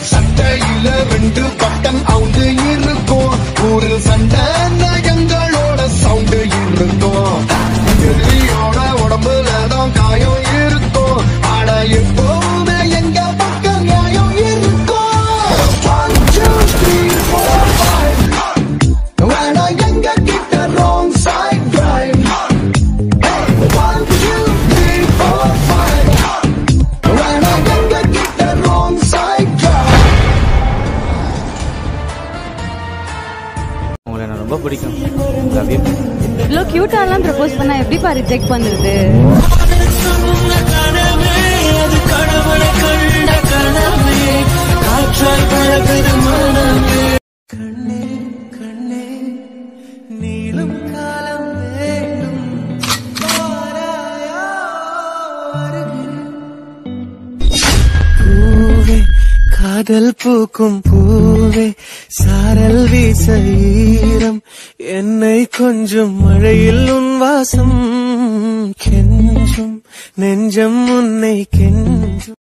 சட்டையில ரெண்டு பட்டன் அவுந்து இருக்கும் ஊரில் சண்டை எங்களோட சவுண்டு இருக்கும் டெல்லியோட உடம்புல தான் காயம் இருக்கும் ஆனா எப்பவுமே எங்க பக்கம் நியாயம் இருக்கும் One, two, three, four, five. வேணா எங்க கிட்ட wrong side drive. Hey, one, two, three, four, five. வேணா எங்க கிட்ட wrong side drive. உங்களை எனக்கு ரொம்ப பிடிக்கும் லவ் யூ இவ்வளோ கியூட்டாலாம் ப்ரப்போஸ் பண்ணா எப்படிப்பா ரிஜெக்ட் பண்ணுறது பூவே காதல் பூக்கும் பூவே சாரல் வீச ஈரம் என்னை கொஞ்சம் மழையில் உன் வாசம் கெஞ்சும் நெஞ்சம் உன்னை கெஞ்சும்